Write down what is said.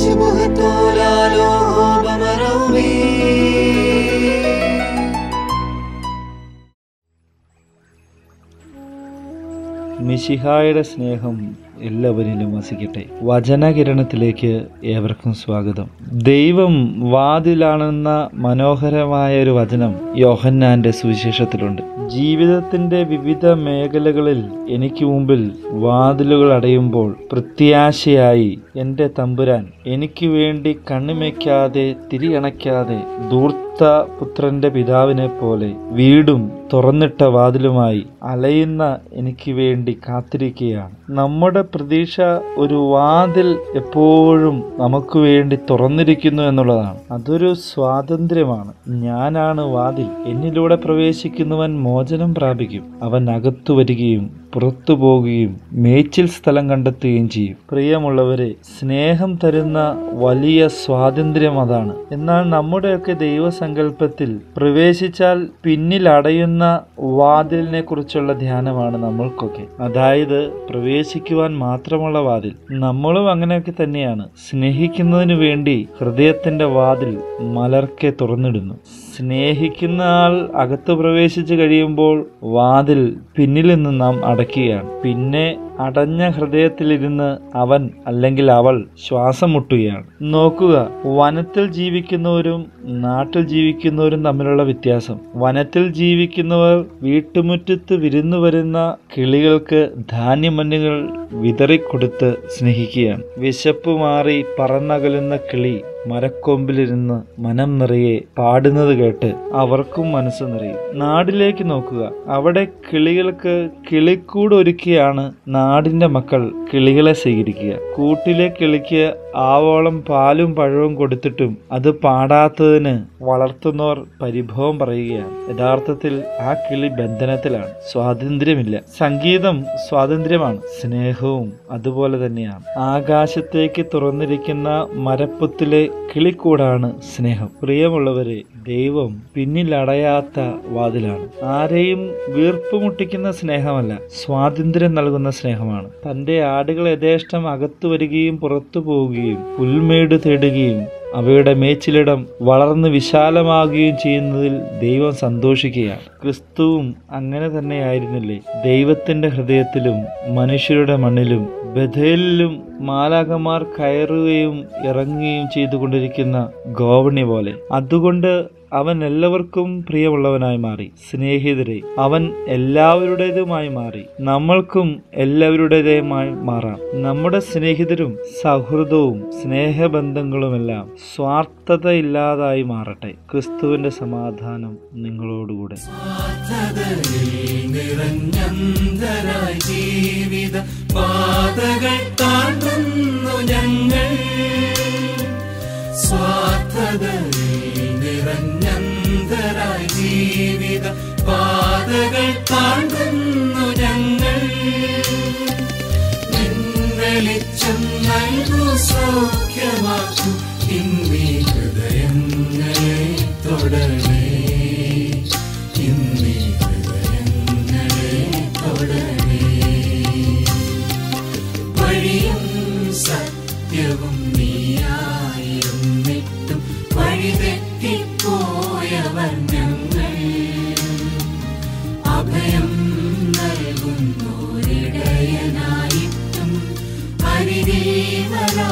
ശുഭത്തോലാലോ ബമറൗമേ മിശിഹായുടെ സ്നേഹം എല്ലാവരിലും വസിക്കട്ടെ വചനകിരണത്തിലേക്ക് ഏവർക്കും സ്വാഗതം ദൈവം വാതിലാണെന്ന മനോഹരമായ ഒരു വചനം യോഹന്നാന്റെ സുവിശേഷത്തിലുണ്ട് ജീവിതത്തിന്റെ വിവിധ മേഖലകളിൽ എനിക്ക് മുമ്പിൽ വാതിലുകൾ അടയുമ്പോൾ പ്രത്യാശയായി എൻ്റെ തമ്പുരാൻ എനിക്ക് വേണ്ടി കണ്ണുമയ്ക്കാതെ തിരിയണയ്ക്കാതെ ദൂർത്ത പുത്രന്റെ പിതാവിനെ പോലെ വീടും തുറന്നിട്ട വാതിലുമായി അലയുന്ന എനിക്ക് വേണ്ടി കാത്തിരിക്കുകയാണ് നമ്മുടെ പ്രതീക്ഷ ഒരു വാതിൽ എപ്പോഴും നമുക്ക് വേണ്ടി തുറന്നിരിക്കുന്നു എന്നുള്ളതാണ് അതൊരു സ്വാതന്ത്ര്യമാണ് ഞാനാണ് വാതിൽ എന്നിലൂടെ പ്രവേശിക്കുന്നവൻ മോചനം പ്രാപിക്കും അവൻ അകത്തു വരികയും പുറത്തു പോകുകയും മേച്ചിൽ സ്ഥലം കണ്ടെത്തുകയും ചെയ്യും പ്രിയമുള്ളവരെ സ്നേഹം തരുന്ന വലിയ സ്വാതന്ത്ര്യം അതാണ് എന്നാൽ നമ്മുടെയൊക്കെ ദൈവസങ്കല്പത്തിൽ പ്രവേശിച്ചാൽ പിന്നിൽ അടയുന്ന വാതിലിനെ കുറിച്ചുള്ള ധ്യാനമാണ് നമ്മൾക്കൊക്കെ അതായത് പ്രവേശിക്കുവാൻ മാത്രമുള്ള വാതിൽ നമ്മളും അങ്ങനെയൊക്കെ തന്നെയാണ് സ്നേഹിക്കുന്നതിന് വേണ്ടി ഹൃദയത്തിന്റെ വാതിൽ മലർക്കെ തുറന്നിടുന്നു സ്നേഹിക്കുന്ന ആൾ അകത്ത് പ്രവേശിച്ചു കഴിയുമ്പോൾ വാതിൽ പിന്നിൽ നിന്ന് നാം അടയ്ക്കുകയാണ് പിന്നെ അടഞ്ഞ ഹൃദയത്തിലിരുന്ന് അവൻ അല്ലെങ്കിൽ അവൾ ശ്വാസം മുട്ടുകയാണ് നോക്കുക വനത്തിൽ ജീവിക്കുന്നവരും നാട്ടിൽ ജീവിക്കുന്നവരും തമ്മിലുള്ള വ്യത്യാസം വനത്തിൽ ജീവിക്കുന്നവർ വീട്ടുമുറ്റത്ത് വിരുന്നു വരുന്ന കിളികൾക്ക് ധാന്യമഞ്ഞുകൾ വിതറിക്കൊടുത്ത് സ്നേഹിക്കുകയാണ് വിശപ്പ് മാറി പറന്നകലുന്ന കിളി മരക്കൊമ്പിലിരുന്ന് മനം നിറയെ പാടുന്നത് കേട്ട് അവർക്കും മനസ്സ് നിറയും നാടിലേക്ക് നോക്കുക അവിടെ കിളികൾക്ക് കിളിക്കൂട് ഒരുക്കിയാണ് നാടിന്റെ മക്കൾ കിളികളെ സ്വീകരിക്കുക കൂട്ടിലെ കിളിക്ക് ആവോളം പാലും പഴവും കൊടുത്തിട്ടും അത് പാടാത്തതിന് വളർത്തുന്നവർ പരിഭവം പറയുകയാണ് യഥാർത്ഥത്തിൽ ആ കിളി ബന്ധനത്തിലാണ് സ്വാതന്ത്ര്യമില്ല സംഗീതം സ്വാതന്ത്ര്യമാണ് സ്നേഹവും അതുപോലെ തന്നെയാണ് ആകാശത്തേക്ക് തുറന്നിരിക്കുന്ന മരപ്പൊത്തിലെ കിളിക്കൂടാണ് സ്നേഹം പ്രിയമുള്ളവരെ ദൈവം പിന്നിലടയാത്ത വാതിലാണ് ആരെയും വീർപ്പ് മുട്ടിക്കുന്ന സ്നേഹമല്ല സ്വാതന്ത്ര്യം നൽകുന്ന സ്നേഹമാണ് തന്റെ ആടുകൾ യഥേഷ്ടം അകത്തു വരികയും പുറത്തു പോവുകയും പുൽമേട് തേടുകയും അവയുടെ മേച്ചിലിടം വളർന്ന് വിശാലമാകുകയും ചെയ്യുന്നതിൽ ദൈവം സന്തോഷിക്കുകയാണ് ക്രിസ്തുവും അങ്ങനെ തന്നെയായിരുന്നില്ലേ ദൈവത്തിന്റെ ഹൃദയത്തിലും മനുഷ്യരുടെ മണ്ണിലും ബഥേലിലും മാലാകമാർ കയറുകയും ഇറങ്ങുകയും ചെയ്തുകൊണ്ടിരിക്കുന്ന ഗോവണി പോലെ അതുകൊണ്ട് അവൻ എല്ലാവർക്കും പ്രിയമുള്ളവനായി മാറി സ്നേഹിതരെ അവൻ എല്ലാവരുടേതുമായി മാറി നമ്മൾക്കും എല്ലാവരുടേതുമായി മാറാം നമ്മുടെ സ്നേഹിതരും സൗഹൃദവും സ്നേഹബന്ധങ്ങളുമെല്ലാം സ്വാർത്ഥതയില്ലാതായി മാറട്ടെ ക്രിസ്തുവിന്റെ സമാധാനം നിങ്ങളോടുകൂടെ നിറഞ്ഞന്തരായി ജീവിത പാതകൾ താണ്ടുന്നു ഞങ്ങൾ സ്വാർത്ഥതയിൽ നിറഞ്ഞന്തരായി ജീവിത പാതകൾ താണ്ടുന്നു ഞങ്ങൾ നിൻ വെളിച്ചം നൽകൂ സൗഖ്യമാക്കൂ ഇന്നീ ഹൃദയങ്ങളെ തൊടണേ ഇന്നീ ഹൃദയങ്ങളെ തൊടണേ വഴിയും സത്യവും നീയായിരുന്നിട്ടും വഴിതെറ്റിപ്പോയവർ ഞങ്ങൾ അഭയം നൽകുന്നോരിടയനായിട്ടും അരികേവരാ